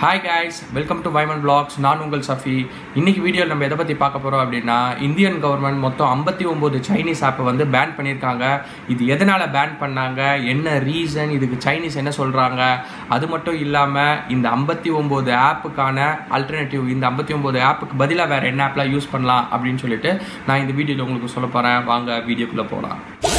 hi guys welcome to வைமன் blogs நான் உங்கள் சஃபி இன்னைக்கு வீடியோவில் நம்ம எதை பற்றி பார்க்க போகிறோம் அப்படின்னா இந்தியன் கவர்மெண்ட் மொத்தம் ஐம்பத்தி ஒம்பது சைனீஸ் ஆப்பை வந்து பேன் பண்ணியிருக்காங்க இது எதனால் பேன் பண்ணாங்க என்ன ரீசன் இதுக்கு சைனீஸ் என்ன சொல்கிறாங்க அது மட்டும் இல்லாமல் இந்த ஐம்பத்தி ஒம்பது ஆப்புக்கான அல்டர்னேட்டிவ் இந்த ஐம்பத்தி ஒம்பது ஆப்புக்கு பதிலாக வேறு என்ன ஆப்லாம் யூஸ் பண்ணலாம் அப்படின்னு சொல்லிட்டு நான் இந்த வீடியோவில் உங்களுக்கு சொல்ல போகிறேன் வாங்க வீடியோக்குள்ளே போகலாம்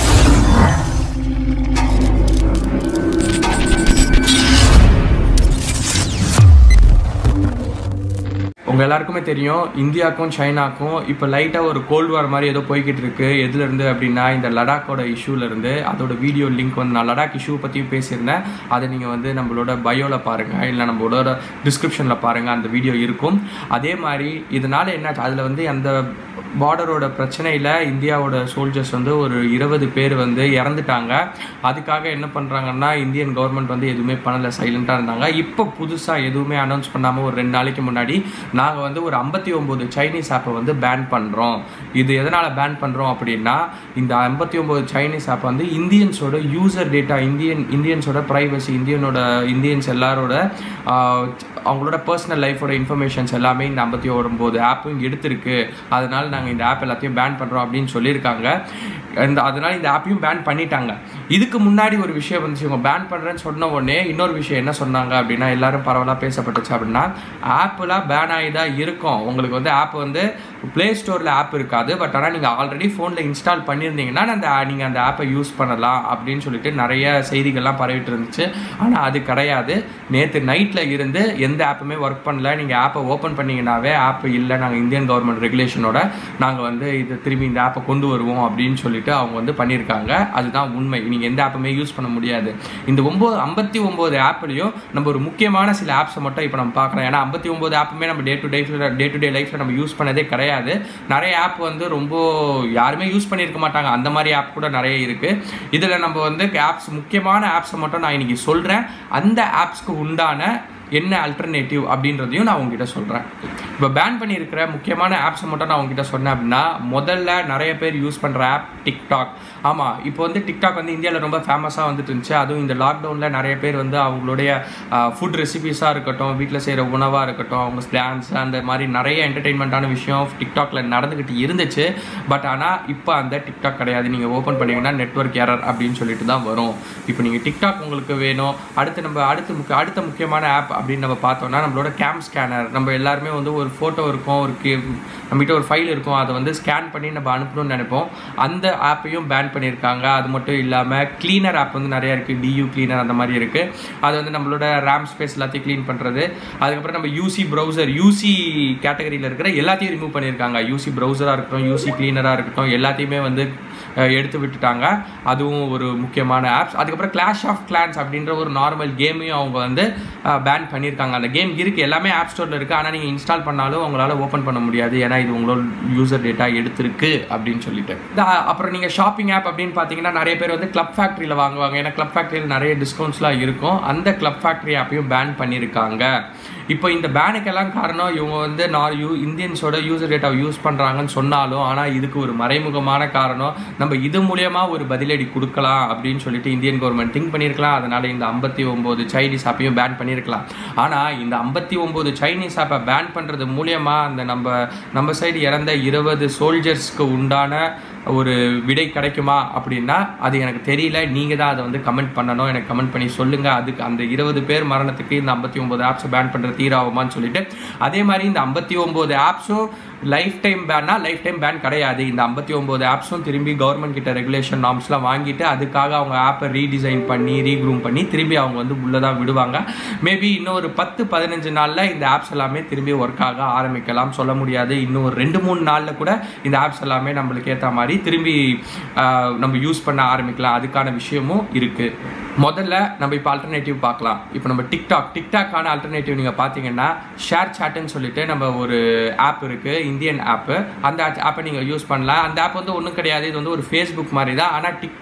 உங்கள் எல்லாருக்குமே தெரியும் இந்தியாவுக்கும் சைனாக்கும் இப்போ லைட்டாக ஒரு கோல்டு வார் மாதிரி ஏதோ போய்கிட்டு இருக்கு எதுலேருந்து அப்படின்னா இந்த லடாக்கோட இஷ்யூலேருந்து அதோட வீடியோ லிங்க் வந்து நான் லடாக் இஷ்யூ பற்றியும் பேசியிருந்தேன் அதை நீங்கள் வந்து நம்மளோட பயோவில் பாருங்கள் இல்லை நம்மளோட டிஸ்கிரிப்ஷனில் பாருங்கள் அந்த வீடியோ இருக்கும் அதே மாதிரி இதனால் என்ன அதில் வந்து அந்த பார்டரோட பிரச்சனையில் இந்தியாவோட சோல்ஜர்ஸ் வந்து ஒரு இருபது பேர் வந்து இறந்துட்டாங்க அதுக்காக என்ன பண்ணுறாங்கன்னா இந்தியன் கவர்மெண்ட் வந்து எதுவுமே பண்ணலை சைலண்ட்டாக இருந்தாங்க இப்போ புதுசாக எதுவுமே அனௌன்ஸ் பண்ணாமல் ஒரு ரெண்டு நாளைக்கு முன்னாடி நாங்கள் வந்து ஒரு ஐம்பத்தி ஒம்பது சைனீஸ் ஆப்பை வந்து பேன் பண்ணுறோம் இது எதனால் பேன் பண்ணுறோம் அப்படின்னா இந்த ஐம்பத்தி ஒம்பது சைனீஸ் ஆப் வந்து இந்தியன்ஸோட யூசர் டேட்டா இந்தியன் இந்தியன்ஸோட ப்ரைவசி இந்தியனோட இந்தியன்ஸ் எல்லாரோட ஆஹ், அவங்களோட பர்சனல் லைஃபோட இன்ஃபர்மேஷன்ஸ் எல்லாமே இந்த ஐம்பத்தி ஒம்பது ஆப்பும் எடுத்திருக்கு அதனால் நாங்கள் இந்த ஆப் எல்லாத்தையும் பேன் பண்ணுறோம் அப்படின்னு சொல்லியிருக்காங்க இந்த அதனால் இந்த ஆப்பையும் பேன் பண்ணிட்டாங்க இதுக்கு முன்னாடி ஒரு விஷயம் வந்துச்சு இவங்க பேன் பண்ணுறேன்னு சொன்ன உடனே இன்னொரு விஷயம் என்ன சொன்னாங்க அப்படின்னா எல்லாரும் பரவலாக பேசப்பட்டுச்சு அப்படின்னா ஆப்பெலாம் பேன் ஆகி தான் இருக்கும் உங்களுக்கு வந்து ஆப் வந்து ப்ளே ஸ்டோரில் ஆப் இருக்காது பட் ஆனால் நீங்கள் ஆல்ரெடி ஃபோனில் இன்ஸ்டால் பண்ணியிருந்தீங்கன்னா அந்த நீங்கள் அந்த ஆப்பை யூஸ் பண்ணலாம் அப்படின்னு சொல்லிட்டு நிறைய செய்திகள்லாம் பரவிட்டு இருந்துச்சு ஆனால் அது கிடையாது நேற்று நைட்டில் இருந்து எந்த ஆப்புமே ஒர்க் பண்ணல நீங்கள் ஆப்பை ஓப்பன் பண்ணீங்கன்னாவே ஆப் இல்லை நாங்கள் இந்தியன் கவர்மெண்ட் ரெகுலேஷனோட நாங்கள் வந்து இது திரும்பி இந்த ஆப்பை கொண்டு வருவோம் அப்படின்னு சொல்லிட்டு அவங்க வந்து பண்ணியிருக்காங்க அதுதான் உண்மை நீங்கள் எந்த ஆப்புமே யூஸ் பண்ண முடியாது இந்த ஒம்பது ஐம்பத்தி ஒம்பது ஆப்லையும் நம்ம ஒரு முக்கியமான சில ஆப்ஸை மட்டும் இப்போ நம்ம பார்க்குறோம் ஏன்னா ஐம்பத்தி ஒம்பது ஆப்புமே நம்ம day to day day to day லைஃப்பில் நம்ம யூஸ் பண்ணதே கிடையாது நிறைய ஆப் வந்து ரொம்ப யாருமே யூஸ் பண்ணியிருக்க மாட்டாங்க அந்த மாதிரி ஆப் கூட நிறைய இருக்குது இதில் நம்ம வந்து ஆப்ஸ் முக்கியமான ஆப்ஸை மட்டும் நான் இன்னைக்கு சொல்கிறேன் அந்த ஆப்ஸ்க்கு உண்டான என்ன அல்டர்னேட்டிவ் அப்படின்றதையும் நான் உங்ககிட்ட சொல்கிறேன் இப்போ பேன் பண்ணியிருக்கிற முக்கியமான ஆப்ஸை மட்டும் நான் உங்ககிட்ட சொன்னேன் அப்படின்னா முதல்ல நிறைய பேர் யூஸ் பண்ணுற ஆப் டிக்டாக் ஆமாம் இப்போ வந்து டிக்டாக் வந்து இந்தியாவில் ரொம்ப ஃபேமஸாக வந்துட்டு இருந்துச்சு அதுவும் இந்த லாக்டவுனில் நிறைய பேர் வந்து அவங்களுடைய ஃபுட் ரெசிபிஸாக இருக்கட்டும் வீட்டில் செய்கிற உணவாக இருக்கட்டும் அவங்க டான்ஸ் அந்த மாதிரி நிறைய என்டர்டெயின்மெண்ட்டான விஷயம் டிக்டாக்ல நடந்துக்கிட்டு இருந்துச்சு பட் ஆனால் இப்போ அந்த டிக்டாக் கிடையாது நீங்கள் ஓப்பன் பண்ணீங்கன்னா நெட்வொர்க் எரர் அப்படின்னு சொல்லிட்டு தான் வரும் இப்போ நீங்கள் டிக்டாக் உங்களுக்கு வேணும் அடுத்து நம்ம அடுத்து முக்கிய அடுத்த முக்கியமான ஆப் அப்படின்னு நம்ம பார்த்தோம்னா நம்மளோட கேம் ஸ்கேனர் நம்ம எல்லாருமே வந்து ஒரு ஃபோட்டோ இருக்கும் ஒரு கே நம்மகிட்ட ஒரு ஃபைல் இருக்கும் அதை வந்து ஸ்கேன் பண்ணி நம்ம அனுப்பணும்னு நினைப்போம் அந்த ஆப்பையும் பேன் பண்ணியிருக்காங்க அது மட்டும் இல்லாமல் க்ளீனர் ஆப் வந்து நிறையா இருக்குது டியூ க்ளீனர் அந்த மாதிரி இருக்குது அது வந்து நம்மளோட ரேம் ஸ்பேஸ் எல்லாத்தையும் க்ளீன் பண்ணுறது அதுக்கப்புறம் நம்ம யூசி ப்ரௌசர் யூசி கேட்டகரியில் இருக்கிற எல்லாத்தையும் ரிமூவ் பண்ணியிருக்காங்க யூசி ப்ரௌசராக இருக்கட்டும் யூசி க்ளீனராக இருக்கட்டும் எல்லாத்தையுமே வந்து அஹ், எடுத்து விட்டுட்டாங்க அதுவும் ஒரு முக்கியமான ஆப்ஸ் அதுக்கப்புறம் கிளாஷ் ஆஃப் கிளான்ஸ் அப்படின்ற ஒரு நார்மல் கேமையும் அவங்க வந்து பேன் பண்ணியிருக்காங்க அந்த கேம் இருக்குது எல்லாமே ஆப் ஸ்டோரில் இருக்குது ஆனால் நீங்கள் இன்ஸ்டால் பண்ணாலும் உங்களால் ஓப்பன் பண்ண முடியாது ஏன்னா இது உங்களோட யூசர் டேட்டா எடுத்திருக்கு அப்படின்னு சொல்லிட்டு இந்த- அப்புறம் நீங்கள் ஷாப்பிங் ஆப் அப்படின்னு பார்த்தீங்கன்னா நிறைய பேர் வந்து கிளப் ஃபேக்ட்ரியில் வாங்குவாங்க ஏன்னா கிளப் ஃபேக்ட்ரியில் நிறைய டிஸ்கவுண்ட்ஸ்லாம் இருக்கும் அந்த கிளப் ஃபேக்ட்ரி ஆப்பையும் பேன் பண்ணியிருக்காங்க இப்போ இந்த பேனுக்கெல்லாம் காரணம் இவங்க வந்து நான் யூ இந்தியன்ஸோட யூசர் டேட்டாவை யூஸ் பண்ணுறாங்கன்னு சொன்னாலும் ஆனால் இதுக்கு ஒரு மறைமுகமான காரணம் நம்ம இது மூலியமா ஒரு பதிலடி கொடுக்கலாம் அப்படின்னு சொல்லிட்டு இந்தியன் கவர்மெண்ட் திங்க் பண்ணியிருக்கலாம் அதனால இந்த ஐம்பத்தி ஒம்பது சைனீஸ் ஆப்பையும் பேன் பண்ணியிருக்கலாம் ஆனால் இந்த ஐம்பத்தி ஒம்பது சைனீஸ் ஆப்பை பேன் பண்ணுறது மூலியமா அந்த நம்ம நம்ம சைடு இறந்த இருபது சோல்ஜர்ஸ்க்கு உண்டான ஒரு விடை கிடைக்குமா அப்படின்னா அது எனக்கு தெரியல நீங்கள் தான் அதை வந்து கமெண்ட் பண்ணணும் எனக்கு கமெண்ட் பண்ணி சொல்லுங்கள் அதுக்கு அந்த இருபது பேர் மரணத்துக்கு இந்த ஐம்பத்தி ஒம்பது ஆப்ஸை பேன் பண்ணுறது தீராகுமான்னு சொல்லிட்டு அதே மாதிரி இந்த ஐம்பத்தி ஒம்பது ஆப்ஸும் லைஃப் டைம் பேன்னா லைஃப் டைம் பேன் கிடையாது இந்த ஐம்பத்தி ஒம்பது ஆப்ஸும் திரும்பி கவர்மெண்ட் கிட்ட ரெகுலேஷன் நார்ம்ஸ்லாம் வாங்கிட்டு அதுக்காக அவங்க ஆப்பை ரீடிசைன் பண்ணி ரீக்ரூம் பண்ணி திரும்பி அவங்க வந்து உள்ளே தான் விடுவாங்க மேபி இன்னும் ஒரு பத்து பதினஞ்சு நாளில் இந்த ஆப்ஸ் எல்லாமே திரும்பி ஒர்க் ஆக ஆரம்பிக்கலாம் சொல்ல முடியாது இன்னும் ஒரு ரெண்டு மூணு நாளில் கூட இந்த ஆப்ஸ் எல்லாமே நம்மளுக்கு ஏற்ற மாதிரி திரும்பி ஆஹ், நம்ம யூஸ் பண்ண ஆரம்பிக்கலாம் அதுக்கான விஷயமும் இருக்குது முதல்ல நம்ம இப்போ ஆல்டர்னேட்டிவ் பார்க்கலாம் இப்போ நம்ம டிக்டாக் டிக்டாக்கான ஆல்டர்னேட்டிவ் நீங்கள் பார்த்தீங்கன்னா ஷேர் சாட்டுன்னு சொல்லிட்டு நம்ம ஒரு ஆப் இருக்குது இந்தியன் ஆப்பு அந்த ஆப்பை நீங்கள் யூஸ் பண்ணலாம் அந்த ஆப் வந்து ஒன்றும் கிடையாது இது வந்து ஒரு ஃபேஸ்புக் மாதிரி தான் ஆனால் டிக்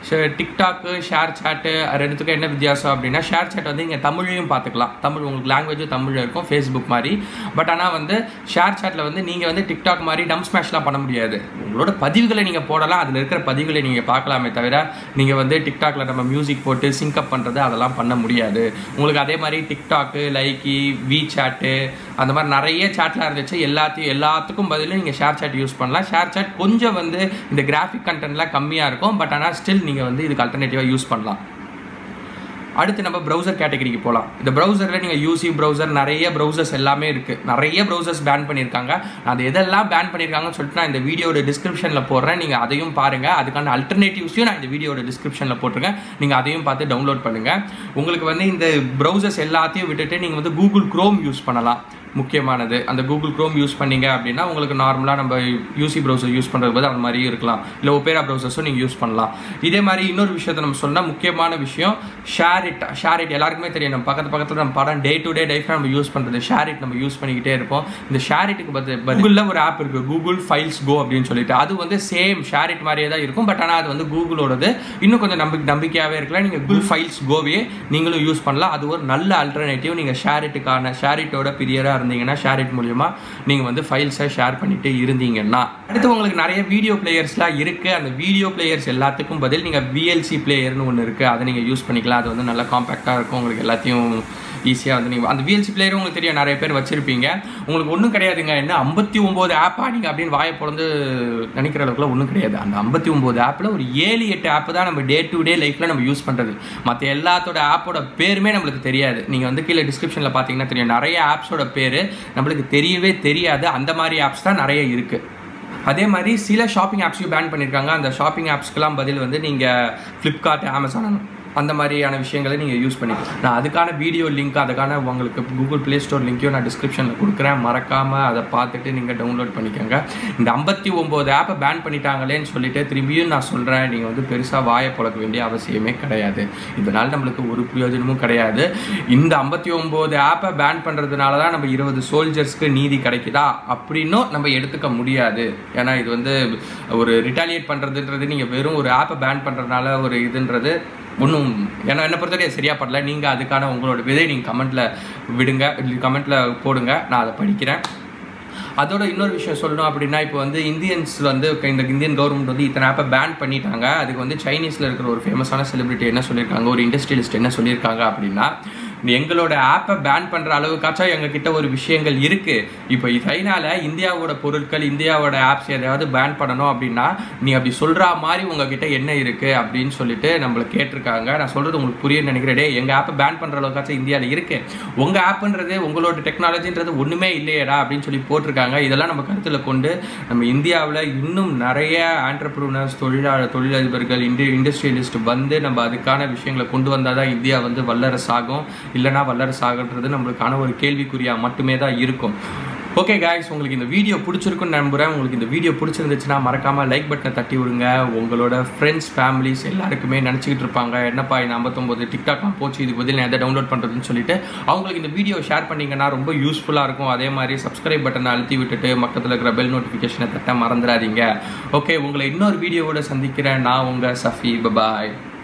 டிக்டாக்கு ஷேர் சேட்டு ரெண்டுத்துக்கும் என்ன வித்தியாசம் அப்படின்னா ஷேர் சேட் வந்து இங்கே தமிழையும் பார்த்துக்கலாம் தமிழ் உங்களுக்கு லாங்குவேஜும் தமிழில் இருக்கும் ஃபேஸ்புக் மாதிரி பட் ஆனால் வந்து ஷேர் சேட்டில் வந்து நீங்கள் வந்து டிக்டாக் மாதிரி டம் ஸ்மாஷ்லாம் பண்ண முடியாது உங்களோட பதிவுகளை நீங்கள் போடலாம் அதில் இருக்கிற பதிவுகளை நீங்கள் பார்க்கலாமே தவிர நீங்கள் வந்து டிக்டாக்ல நம்ம மியூசிக் போட்டு சிங்க்அப் பண்ணுறது அதெல்லாம் பண்ண முடியாது உங்களுக்கு அதே மாதிரி டிக்டாக்கு லைக்கி வி சேட்டு அந்த மாதிரி நிறைய சேட்லாம் இருந்துச்சு எல்லாத்தையும் எல்லாத்துக்கும் பதிலும் நீங்கள் ஷேர் சேட் யூஸ் பண்ணலாம் ஷேர் சேட் கொஞ்சம் வந்து இந்த கிராஃபிக் கண்டென்ட்லாம் கம்மியாக இருக்கும் பட் ஆனால் ஸ்டில் நீங்கள் வந்து இதுக்கு அல்டர்னேட்டிவாக யூஸ் பண்ணலாம் அடுத்து நம்ம ப்ரௌசர் கேட்டகரிக்கு போகலாம் இந்த ப்ரௌசரில் நீங்கள் யூசி ப்ரௌசர் நிறைய ப்ரௌசர்ஸ் எல்லாமே இருக்குது நிறைய ப்ரௌசர்ஸ் பேன் பண்ணியிருக்காங்க அது எதெல்லாம் பேன் பண்ணியிருக்காங்கன்னு சொல்லிட்டு நான் இந்த வீடியோட டிஸ்கிரிப்ஷனில் போடுறேன் நீங்கள் அதையும் பாருங்கள் அதுக்கான அல்டர்னேட்டிவ்ஸையும் நான் இந்த வீடியோட டிஸ்கிரிப்ஷனில் போட்டிருக்கேன் நீங்கள் அதையும் பார்த்து டவுன்லோட் பண்ணுங்கள் உங்களுக்கு வந்து இந்த ப்ரௌசர்ஸ் எல்லாத்தையும் விட்டுட்டு நீங்கள் வந்து கூகுள் க்ரோம் யூஸ் பண்ணலாம் முக்கியமானது அந்த கூகுள் க்ரோம் யூஸ் பண்ணீங்க அப்படின்னா உங்களுக்கு நார்மலாக நம்ம யூசி ப்ரௌசர் யூஸ் பண்ணுறது போது அந்த மாதிரியும் இருக்கலாம் இல்லை ஒப்பேரா ப்ரௌசர்ஸும் நீங்கள் யூஸ் பண்ணலாம் இதே மாதிரி இன்னொரு விஷயத்தை நம்ம சொன்னால் முக்கியமான விஷயம் ஷேர் இட் ஷேர் இட் எல்லாருக்குமே தெரியும் நம்ம பக்கத்து பக்கத்தில் நம்ம படம் டே டு டே லைஃப்பில் நம்ம யூஸ் பண்ணுறது ஷேர் இட் நம்ம யூஸ் பண்ணிக்கிட்டே இருப்போம் இந்த ஷேர் இட்டுக்கு பத்து கூகுளில் ஒரு ஆப் இருக்குது கூகுள் ஃபைல்ஸ் கோ அப்படின்னு சொல்லிட்டு அது வந்து சேம் ஷேர் இட் மாதிரியே தான் இருக்கும் பட் ஆனால் அது வந்து கூகுளோடது இன்னும் கொஞ்சம் நம்பிக்கை நம்பிக்கையாகவே இருக்கலாம் நீங்கள் கூகுள் ஃபைல்ஸ் கோவே நீங்களும் யூஸ் பண்ணலாம் அது ஒரு நல்ல அல்டர்னேட்டிவ் நீங்கள் ஷேர் இட்டுக்கான ஷேர் இட்டோட பிரியராக இருந்தீங்கன்னா ஷேர் இட் மூலியமா நீங்கள் வந்து ஃபைல்ஸை ஷேர் பண்ணிட்டு இருந்தீங்கன்னா அடுத்து உங்களுக்கு நிறைய வீடியோ பிளேயர்ஸ்லாம் இருக்குது அந்த வீடியோ பிளேயர்ஸ் எல்லாத்துக்கும் பதில் நீங்கள் விஎல்சி பிளேயர்னு ஒன்று இருக்குது அதை நீங்கள் யூஸ் பண்ணிக்கலாம் அது வந்து நல்லா காம்பேக்டாக இருக்கும் உங்களுக்கு எல்லாத்தையும் ஈஸியாக வந்து நீங்கள் அந்த விஎல்சி பிளேயரும் உங்களுக்கு தெரியும் நிறைய பேர் வச்சிருப்பீங்க உங்களுக்கு ஒன்றும் கிடையாதுங்க என்ன ஐம்பத்தி ஒம்பது ஆப்பா நீங்கள் அப்படின்னு வாயை பிறந்து நினைக்கிற அளவுக்குலாம் ஒன்றும் கிடையாது அந்த ஐம்பத்தி ஒம்பது ஆப்பில் ஒரு ஏழு எட்டு ஆப் தான் நம்ம டே டு டே லைஃப்பில் நம்ம யூஸ் பண்ணுறது மற்ற எல்லாத்தோட ஆப்போட பேருமே நம்மளுக்கு தெரியாது நீங்கள் வந்து கீழே டிஸ்கிரிப்ஷனில் பார்த்தீங்கன்னா தெரியும் நிறைய ஆப்ஸோட பேர் நம்மளுக்கு தெரியவே தெரியாது அந்த மாதிரி ஆப்ஸ் தான் நிறைய இருக்குது அதே மாதிரி சில ஷாப்பிங் ஆப்ஸையும் பேன் பண்ணியிருக்காங்க அந்த ஷாப்பிங் ஆப்ஸ்க்கெலாம் பதில் வந்து நீங்கள் ஃப்ளிப்கார்ட் அமேசான் அந்த மாதிரியான விஷயங்களை நீங்கள் யூஸ் பண்ணிக்கலாம் நான் அதுக்கான வீடியோ லிங்க் அதுக்கான உங்களுக்கு கூகுள் ப்ளே ஸ்டோர் லிங்க்கையும் நான் டிஸ்கிரிப்ஷனில் கொடுக்குறேன் மறக்காமல் அதை பார்த்துட்டு நீங்கள் டவுன்லோட் பண்ணிக்கோங்க இந்த ஐம்பத்தி ஒம்பது ஆப்பை பேன் பண்ணிட்டாங்களேன்னு சொல்லிட்டு திரும்பியும் நான் சொல்கிறேன் நீங்கள் வந்து பெருசாக வாயை பழக்க வேண்டிய அவசியமே கிடையாது இதனால் நம்மளுக்கு ஒரு பிரயோஜனமும் கிடையாது இந்த ஐம்பத்தி ஒம்பது ஆப்பை பேன் பண்ணுறதுனால தான் நம்ம இருபது சோல்ஜர்ஸ்க்கு நீதி கிடைக்குதா அப்படின்னும் நம்ம எடுத்துக்க முடியாது ஏன்னா இது வந்து ஒரு ரிட்டாலியேட் பண்ணுறதுன்றது நீங்கள் வெறும் ஒரு ஆப்பை பேன் பண்ணுறதுனால ஒரு இதுன்றது ஒன்றும் ஏன்னா என்னை பொறுத்தவரை சரியாக படல நீங்கள் அதுக்கான உங்களோட விதை நீங்கள் கமெண்ட்டில் விடுங்க கமெண்ட்டில் போடுங்க நான் அதை படிக்கிறேன் அதோட இன்னொரு விஷயம் சொல்லணும் அப்படின்னா இப்போ வந்து இந்தியன்ஸ் வந்து இந்த இந்தியன் கவர்மெண்ட் வந்து இத்தனை ஆப்பை பேன் பண்ணிட்டாங்க அதுக்கு வந்து சைனீஸில் இருக்கிற ஒரு ஃபேமஸான செலிபிரிட்டி என்ன சொல்லியிருக்காங்க ஒரு இண்டஸ்ட்ரியலிஸ்ட் என்ன சொல்லியிருக்காங்க அப்படின்னா எங்களோட ஆப்பை பேன் பண்ணுற அளவுக்காச்சும் எங்ககிட்ட ஒரு விஷயங்கள் இருக்குது இப்போ சைனால இந்தியாவோட பொருட்கள் இந்தியாவோட ஆப்ஸ் எதையாவது பேன் பண்ணணும் அப்படின்னா நீ அப்படி சொல்கிற மாதிரி உங்ககிட்ட என்ன இருக்குது அப்படின்னு சொல்லிட்டு நம்மளை கேட்டிருக்காங்க நான் சொல்கிறது உங்களுக்கு புரியும்னு நினைக்கிறேன் டே எங்கள் ஆப்பை பேன் பண்ணுற அளவுக்காச்சும் இந்தியாவில் இருக்குது உங்கள் ஆப்புன்றது உங்களோட டெக்னாலஜின்றது ஒன்றுமே இல்லையடா அப்படின்னு சொல்லி போட்டிருக்காங்க இதெல்லாம் நம்ம கருத்தில் கொண்டு நம்ம இந்தியாவில் இன்னும் நிறைய ஆண்டர்பிரினர்ஸ் தொழிலாளர் தொழிலதிபர்கள் இண்டி இண்டஸ்ட்ரியலிஸ்ட் வந்து நம்ம அதுக்கான விஷயங்களை கொண்டு வந்தால் தான் இந்தியா வந்து வல்லரசாகும் இல்லைனா வல்லரசாகன்றது நம்மளுக்கான ஒரு கேள்விக்குறியாக மட்டுமே தான் இருக்கும் ஓகே காய்ஸ் உங்களுக்கு இந்த வீடியோ பிடிச்சிருக்குன்னு நம்புகிறேன் உங்களுக்கு இந்த வீடியோ பிடிச்சிருந்துச்சுன்னா மறக்காமல் லைக் பட்டனை தட்டி விடுங்க உங்களோட ஃப்ரெண்ட்ஸ் ஃபேமிலிஸ் எல்லாருக்குமே நினச்சிக்கிட்டு இருப்பாங்க என்னப்பா இந்த ஐம்பத்தொம்போது டிக்டாக்லாம் போச்சு இதுக்கு பதில் நான் எதை டவுன்லோட் பண்ணுறதுன்னு சொல்லிட்டு அவங்களுக்கு இந்த வீடியோ ஷேர் பண்ணிங்கன்னா ரொம்ப யூஸ்ஃபுல்லாக இருக்கும் அதே மாதிரி சப்ஸ்கிரைப் பட்டனை அழுத்தி விட்டுட்டு பக்கத்தில் இருக்கிற பெல் நோட்டிஃபிகேஷனை தட்ட மறந்துடாதீங்க ஓகே உங்களை இன்னொரு வீடியோவோட சந்திக்கிறேன் நான் உங்கள் சஃபி பபாய்